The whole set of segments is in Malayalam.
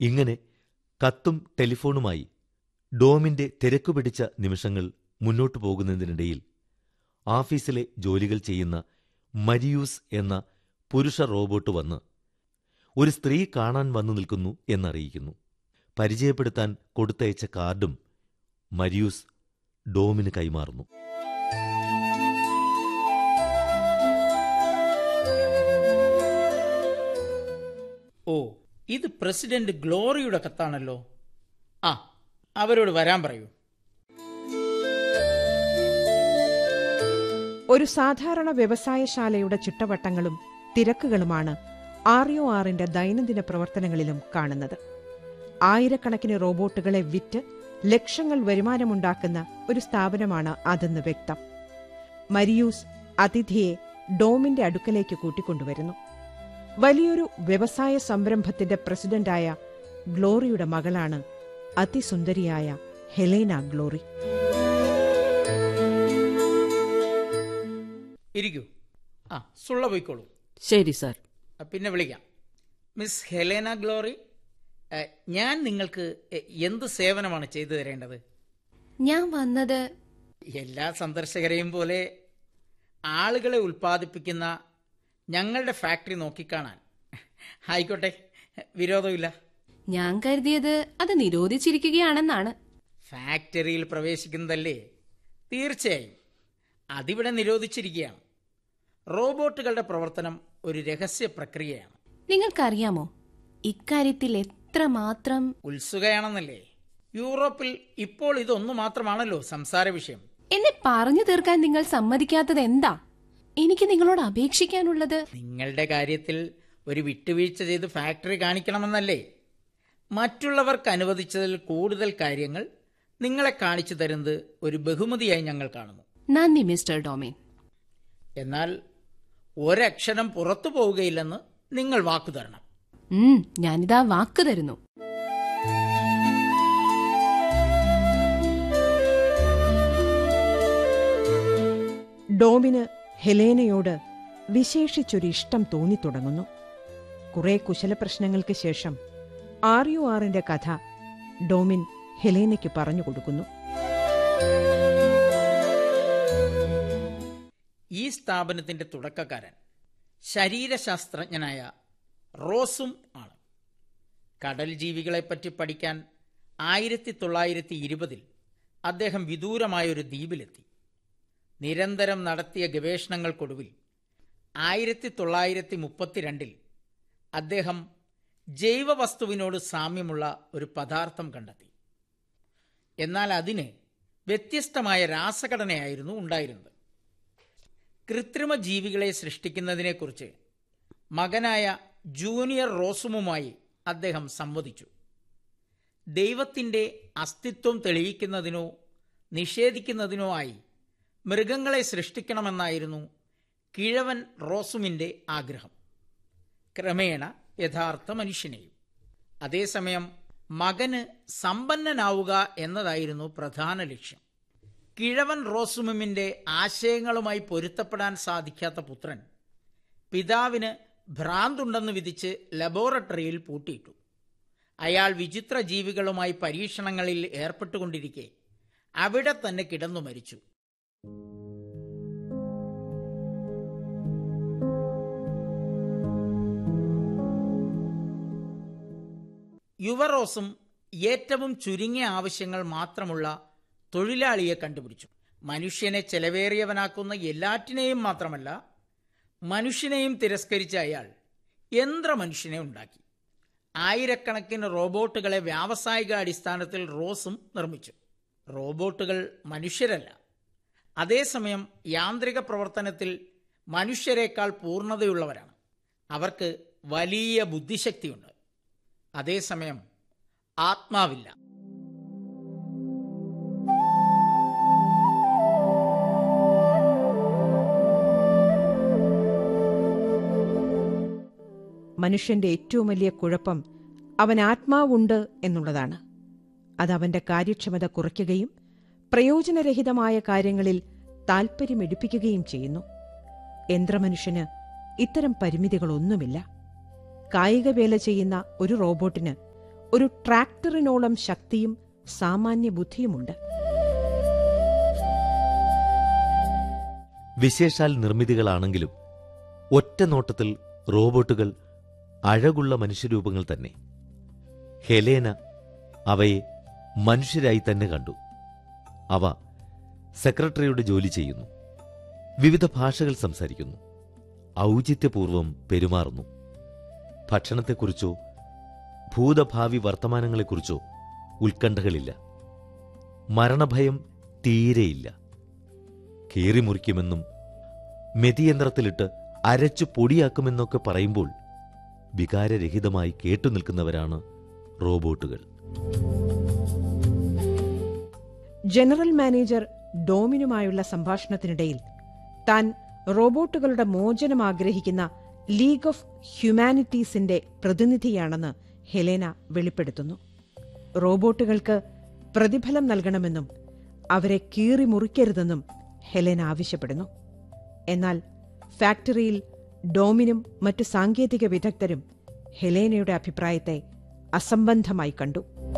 ഇങ്ങനെ കത്തും ടെലിഫോണുമായി ഡോമിന്റെ തിരക്കുപിടിച്ച നിമിഷങ്ങൾ മുന്നോട്ടു പോകുന്നതിനിടയിൽ ആഫീസിലെ ജോലികൾ ചെയ്യുന്ന മരിയൂസ് എന്ന പുരുഷ റോബോട്ട് വന്ന് ഒരു സ്ത്രീ കാണാൻ വന്നു നിൽക്കുന്നു എന്നറിയിക്കുന്നു പരിചയപ്പെടുത്താൻ കൊടുത്തയച്ച കാർഡും മരിയൂസ് ഡോമിന് കൈമാറുന്നു ഓ ഇത് പ്രസിഡന്റ് ഗ്ലോറിയുടെ കത്താണല്ലോ ആ അവരോട് വരാൻ പറയൂ ഒരു സാധാരണ വ്യവസായശാലയുടെ ചിട്ടവട്ടങ്ങളും തിരക്കുകളുമാണ് ആർ യു ആറിന്റെ ദൈനംദിന പ്രവർത്തനങ്ങളിലും കാണുന്നത് ആയിരക്കണക്കിന് റോബോട്ടുകളെ വിറ്റ് ലക്ഷങ്ങൾ വരുമാനമുണ്ടാക്കുന്ന ഒരു സ്ഥാപനമാണ് അതെന്ന് വ്യക്തം മരിയൂസ് അതിഥിയെ ഡോമിന്റെ അടുക്കലേക്ക് കൂട്ടിക്കൊണ്ടുവരുന്നു വലിയൊരു വ്യവസായ സംരംഭത്തിന്റെ പ്രസിഡന്റായ ഗ്ലോറിയുടെ മകളാണ് അതിസുന്ദരിയായ ഹെലേന ഗ്ലോറി ഇരിക്കൂ ആ സുള്ള പോയിക്കോളൂ ശരി സാർ ആ, പിന്നെ വിളിക്കാം മിസ് ഹെലേന ഗ്ലോറി ഏ, ഞാൻ നിങ്ങൾക്ക് എ, എന്ത് സേവനമാണ് ചെയ്തു തരേണ്ടത് ഞാൻ വന്നത് എല്ലാ സന്ദർശകരെയും പോലെ ആളുകളെ ഉൽപ്പാദിപ്പിക്കുന്ന ഞങ്ങളുടെ ഫാക്ടറി നോക്കിക്കാണാൻ ആയിക്കോട്ടെ വിരോധമില്ല ഞാൻ കരുതിയത് അത് നിരോധിച്ചിരിക്കുകയാണെന്നാണ് ഫാക്ടറിയിൽ പ്രവേശിക്കുന്നതല്ലേ തീർച്ചയായും അതിവിടെ നിരോധിച്ചിരിക്കുകയാണ് റോബോട്ടുകളുടെ പ്രവർത്തനം ഒരു രഹസ്യ പ്രക്രിയയാണ് നിങ്ങൾക്കറിയാമോ ഇക്കാര്യത്തിൽ എത്രമാത്രം ഉത്സുകയാണെന്നല്ലേ യൂറോപ്പിൽ ഇപ്പോൾ ഇതൊന്നു മാത്രമാണല്ലോ സംസാര വിഷയം എന്നെ പറഞ്ഞു തീർക്കാൻ നിങ്ങൾ സമ്മതിക്കാത്തത് എന്താ എനിക്ക് നിങ്ങളോട് അപേക്ഷിക്കാനുള്ളത് നിങ്ങളുടെ കാര്യത്തിൽ ഒരു വിട്ടുവീഴ്ച ചെയ്ത് ഫാക്ടറി കാണിക്കണമെന്നല്ലേ മറ്റുള്ളവർക്ക് അനുവദിച്ചതിൽ കൂടുതൽ കാര്യങ്ങൾ നിങ്ങളെ കാണിച്ചു തരുന്നത് ഒരു ബഹുമതിയായി ഞങ്ങൾ കാണുന്നു നന്ദി മിസ്റ്റർ ഡൊമിൻ എന്നാൽ ഒരക്ഷരം പുറത്തു പോവുകയില്ലെന്ന് നിങ്ങൾ വാക്കു തരണം ഉം ഞാനിതാ വാക്ക് തരുന്നു ഡോമിന് ഹെലേനയോട് വിശേഷിച്ചൊരു ഇഷ്ടം തോന്നിത്തുടങ്ങുന്നു കുറെ കുശലപ്രശ്നങ്ങൾക്ക് ശേഷം ആർ യു ആറിന്റെ കഥ ഡോമിൻ ഹെലേനയ്ക്ക് പറഞ്ഞു കൊടുക്കുന്നു ഈ സ്ഥാപനത്തിന്റെ തുടക്കക്കാരൻ ശരീരശാസ്ത്രജ്ഞനായ റോസും ആണ് കടൽ ജീവികളെപ്പറ്റി പഠിക്കാൻ ആയിരത്തി തൊള്ളായിരത്തി ഇരുപതിൽ അദ്ദേഹം വിദൂരമായ ഒരു ദ്വീപിലെത്തി നിരന്തരം നടത്തിയ ഗവേഷണങ്ങൾക്കൊടുവിൽ ആയിരത്തി തൊള്ളായിരത്തി മുപ്പത്തിരണ്ടിൽ അദ്ദേഹം ജൈവവസ്തുവിനോട് സാമ്യമുള്ള ഒരു പദാർത്ഥം കണ്ടെത്തി എന്നാൽ അതിന് വ്യത്യസ്തമായ രാസഘടനയായിരുന്നു ഉണ്ടായിരുന്നത് കൃത്രിമ ജീവികളെ സൃഷ്ടിക്കുന്നതിനെക്കുറിച്ച് മകനായ ജൂനിയർ റോസുമുമായി അദ്ദേഹം സംവദിച്ചു ദൈവത്തിൻ്റെ അസ്തിത്വം തെളിയിക്കുന്നതിനോ നിഷേധിക്കുന്നതിനോ ആയി മൃഗങ്ങളെ സൃഷ്ടിക്കണമെന്നായിരുന്നു കിഴവൻ റോസുമിൻ്റെ ആഗ്രഹം ക്രമേണ യഥാർത്ഥ മനുഷ്യനെയും അതേസമയം മകന് സമ്പന്നനാവുക എന്നതായിരുന്നു പ്രധാന ലക്ഷ്യം കിഴവൻ റോസുമിമിന്റെ ആശയങ്ങളുമായി പൊരുത്തപ്പെടാൻ സാധിക്കാത്ത പുത്രൻ പിതാവിന് ഭ്രാന്തുണ്ടെന്ന് വിധിച്ച് ലബോറട്ടറിയിൽ പൂട്ടിയിട്ടു അയാൾ വിചിത്ര ജീവികളുമായി പരീക്ഷണങ്ങളിൽ ഏർപ്പെട്ടുകൊണ്ടിരിക്കെ അവിടെ തന്നെ കിടന്നു മരിച്ചു യുവറോസും ഏറ്റവും ചുരുങ്ങിയ ആവശ്യങ്ങൾ മാത്രമുള്ള തൊഴിലാളിയെ കണ്ടുപിടിച്ചു മനുഷ്യനെ ചെലവേറിയവനാക്കുന്ന എല്ലാറ്റിനെയും മാത്രമല്ല മനുഷ്യനെയും തിരസ്കരിച്ച അയാൾ യന്ത്രമനുഷ്യനെ ഉണ്ടാക്കി ആയിരക്കണക്കിന് റോബോട്ടുകളെ വ്യാവസായിക അടിസ്ഥാനത്തിൽ റോസും നിർമ്മിച്ചു റോബോട്ടുകൾ മനുഷ്യരല്ല അതേസമയം യാന്ത്രിക പ്രവർത്തനത്തിൽ മനുഷ്യരെക്കാൾ പൂർണ്ണതയുള്ളവരാണ് അവർക്ക് വലിയ ബുദ്ധിശക്തിയുണ്ട് അതേസമയം ആത്മാവില്ല മനുഷ്യന്റെ ഏറ്റവും വലിയ കുഴപ്പം അവൻ ആത്മാവുണ്ട് എന്നുള്ളതാണ് അത് അവന്റെ കാര്യക്ഷമത കുറയ്ക്കുകയും പ്രയോജനരഹിതമായ കാര്യങ്ങളിൽ താൽപ്പര്യമെടുപ്പിക്കുകയും ചെയ്യുന്നു യന്ത്രമനുഷ്യന് ഇത്തരം പരിമിതികളൊന്നുമില്ല കായികവേല ചെയ്യുന്ന ഒരു റോബോട്ടിന് ഒരു ട്രാക്ടറിനോളം ശക്തിയും സാമാന്യ ബുദ്ധിയുമുണ്ട് വിശേഷാൽ നിർമ്മിതികളാണെങ്കിലും ഒറ്റ നോട്ടത്തിൽ റോബോട്ടുകൾ അഴകുള്ള മനുഷ്യരൂപങ്ങൾ തന്നെ ഹെലേന അവയെ മനുഷ്യരായി തന്നെ കണ്ടു അവ സെക്രട്ടറിയുടെ ജോലി ചെയ്യുന്നു വിവിധ ഭാഷകൾ സംസാരിക്കുന്നു ഔചിത്യപൂർവം പെരുമാറുന്നു ഭക്ഷണത്തെക്കുറിച്ചോ ഭൂതഭാവി വർത്തമാനങ്ങളെക്കുറിച്ചോ ഉത്കണ്ഠകളില്ല മരണഭയം തീരെയില്ല കീറിമുറിക്കുമെന്നും മെതിയന്ത്രത്തിലിട്ട് അരച്ചു പൊടിയാക്കുമെന്നൊക്കെ പറയുമ്പോൾ വികാരരഹിതമായി കേട്ടുനിൽക്കുന്നവരാണ് റോബോട്ടുകൾ ജനറൽ മാനേജർ ഡോമിനുമായുള്ള സംഭാഷണത്തിനിടയിൽ താൻ റോബോട്ടുകളുടെ മോചനം ആഗ്രഹിക്കുന്ന ലീഗ് ഓഫ് ഹ്യൂമാനിറ്റീസിന്റെ പ്രതിനിധിയാണെന്ന് ഹെലേന വെളിപ്പെടുത്തുന്നു റോബോട്ടുകൾക്ക് പ്രതിഫലം നൽകണമെന്നും അവരെ കീറി മുറിക്കരുതെന്നും ഹെലേന ആവശ്യപ്പെടുന്നു എന്നാൽ ഫാക്ടറിയിൽ ഡോമിനും മറ്റു സാങ്കേതിക വിദഗ്ധരും ഹെലേനയുടെ അഭിപ്രായത്തെ അസംബന്ധമായി കണ്ടു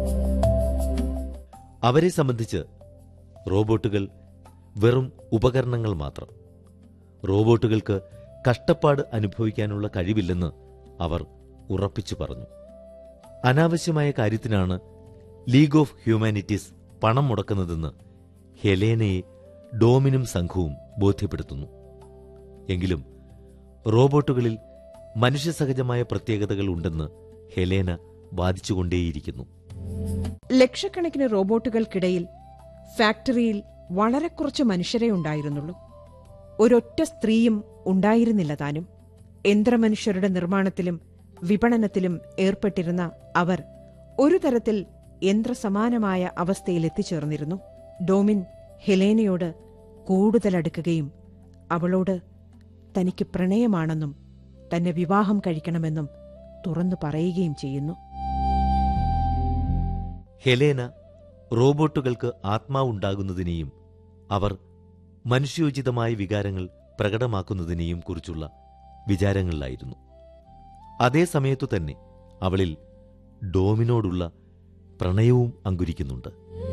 അവരെ സംബന്ധിച്ച് റോബോട്ടുകൾ വെറും ഉപകരണങ്ങൾ മാത്രം റോബോട്ടുകൾക്ക് കഷ്ടപ്പാട് അനുഭവിക്കാനുള്ള കഴിവില്ലെന്ന് അവർ ഉറപ്പിച്ചു പറഞ്ഞു അനാവശ്യമായ കാര്യത്തിനാണ് ലീഗ് ഓഫ് ഹ്യൂമാനിറ്റീസ് പണം മുടക്കുന്നതെന്ന് ഹെലേനയെ ഡോമിനും സംഘവും ബോധ്യപ്പെടുത്തുന്നു എങ്കിലും റോബോട്ടുകളിൽ മനുഷ്യസഹജമായ പ്രത്യേകതകൾ ഉണ്ടെന്ന് ഹെലേന വാദിച്ചുകൊണ്ടേയിരിക്കുന്നു ലക്ഷക്കണക്കിന് റോബോട്ടുകൾക്കിടയിൽ ഫാക്ടറിയിൽ വളരെ കുറച്ച് മനുഷ്യരെ ഉണ്ടായിരുന്നുള്ളൂ ഒരൊറ്റ സ്ത്രീയും ഉണ്ടായിരുന്നില്ല താനും യന്ത്രമനുഷ്യരുടെ നിർമ്മാണത്തിലും വിപണനത്തിലും ഏർപ്പെട്ടിരുന്ന അവർ ഒരു തരത്തിൽ യന്ത്രസമാനമായ അവസ്ഥയിൽ എത്തിച്ചേർന്നിരുന്നു ഡോമിൻ ഹെലേനയോട് കൂടുതൽ അടുക്കുകയും അവളോട് തനിക്ക് പ്രണയമാണെന്നും തന്നെ വിവാഹം കഴിക്കണമെന്നും തുറന്നു പറയുകയും ചെയ്യുന്നു ഹെലേന റോബോട്ടുകൾക്ക് ആത്മാവുണ്ടാകുന്നതിനെയും അവർ മനുഷ്യോചിതമായ വികാരങ്ങൾ പ്രകടമാക്കുന്നതിനെയും കുറിച്ചുള്ള വിചാരങ്ങളിലായിരുന്നു അതേ സമയത്തു തന്നെ അവളിൽ ഡോമിനോടുള്ള പ്രണയവും അങ്കുരിക്കുന്നുണ്ട്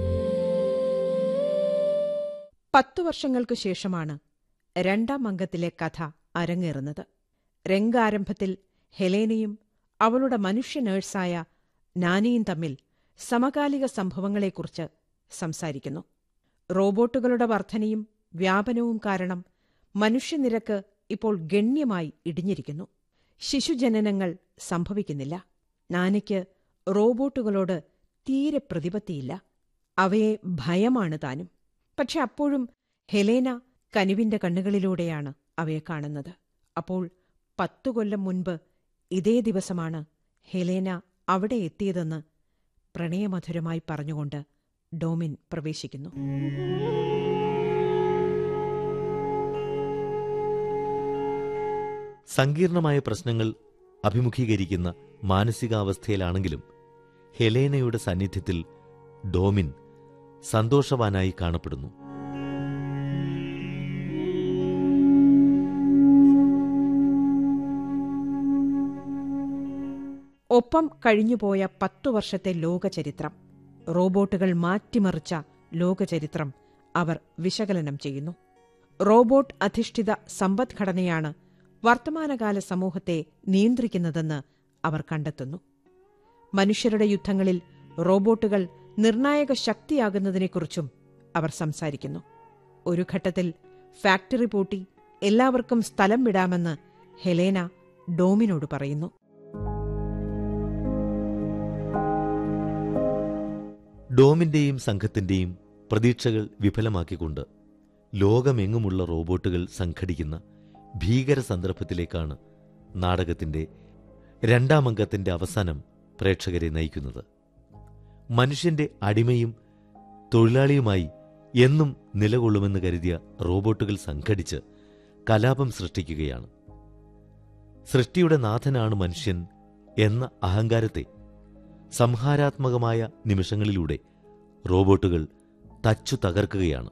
പത്തു വർഷങ്ങൾക്കു ശേഷമാണ് രണ്ടാം അംഗത്തിലെ കഥ അരങ്ങേറുന്നത് രംഗാരംഭത്തിൽ ഹെലേനയും അവളുടെ മനുഷ്യ നേഴ്സായ നാനിയും തമ്മിൽ സമകാലിക സംഭവങ്ങളെക്കുറിച്ച് സംസാരിക്കുന്നു റോബോട്ടുകളുടെ വർധനയും വ്യാപനവും കാരണം മനുഷ്യനിരക്ക് ഇപ്പോൾ ഗണ്യമായി ഇടിഞ്ഞിരിക്കുന്നു ശിശുജനനങ്ങൾ സംഭവിക്കുന്നില്ല നാനയ്ക്ക് റോബോട്ടുകളോട് തീരെ പ്രതിപത്തിയില്ല അവയെ ഭയമാണ് താനും പക്ഷെ അപ്പോഴും ഹെലേന കനിവിന്റെ കണ്ണുകളിലൂടെയാണ് അവയെ കാണുന്നത് അപ്പോൾ പത്തു കൊല്ലം മുൻപ് ഇതേ ദിവസമാണ് ഹെലേന അവിടെ എത്തിയതെന്ന് പ്രണയമധുരമായി പറഞ്ഞുകൊണ്ട് ഡോമിൻ പ്രവേശിക്കുന്നു സങ്കീർണമായ പ്രശ്നങ്ങൾ അഭിമുഖീകരിക്കുന്ന മാനസികാവസ്ഥയിലാണെങ്കിലും ഹെലേനയുടെ സാന്നിധ്യത്തിൽ ഡോമിൻ സന്തോഷവാനായി കാണപ്പെടുന്നു ഒപ്പം കഴിഞ്ഞുപോയ പത്തു വർഷത്തെ ലോകചരിത്രം റോബോട്ടുകൾ മാറ്റിമറിച്ച ലോകചരിത്രം അവർ വിശകലനം ചെയ്യുന്നു റോബോട്ട് അധിഷ്ഠിത സമ്പദ്ഘടനയാണ് വർത്തമാനകാല സമൂഹത്തെ നിയന്ത്രിക്കുന്നതെന്ന് അവർ കണ്ടെത്തുന്നു മനുഷ്യരുടെ യുദ്ധങ്ങളിൽ റോബോട്ടുകൾ നിർണായക ശക്തിയാകുന്നതിനെക്കുറിച്ചും അവർ സംസാരിക്കുന്നു ഒരു ഘട്ടത്തിൽ ഫാക്ടറി പൂട്ടി എല്ലാവർക്കും സ്ഥലം വിടാമെന്ന് ഹെലേന ഡോമിനോട് പറയുന്നു ഡോമിന്റെയും സംഘത്തിന്റെയും പ്രതീക്ഷകൾ വിഫലമാക്കിക്കൊണ്ട് ലോകമെങ്ങുമുള്ള റോബോട്ടുകൾ സംഘടിക്കുന്ന ഭീകര സന്ദർഭത്തിലേക്കാണ് നാടകത്തിന്റെ രണ്ടാം അംഗത്തിന്റെ അവസാനം പ്രേക്ഷകരെ നയിക്കുന്നത് മനുഷ്യന്റെ അടിമയും തൊഴിലാളിയുമായി എന്നും നിലകൊള്ളുമെന്ന് കരുതിയ റോബോട്ടുകൾ സംഘടിച്ച് കലാപം സൃഷ്ടിക്കുകയാണ് സൃഷ്ടിയുടെ നാഥനാണ് മനുഷ്യൻ എന്ന അഹങ്കാരത്തെ സംഹാരാത്മകമായ നിമിഷങ്ങളിലൂടെ റോബോട്ടുകൾ തച്ചു തകർക്കുകയാണ്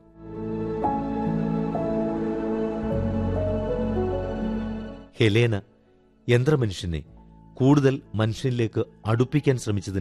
ഹെലേന യന്ത്രമനുഷ്യനെ കൂടുതൽ മനുഷ്യനിലേക്ക് അടുപ്പിക്കാൻ ശ്രമിച്ചതിന്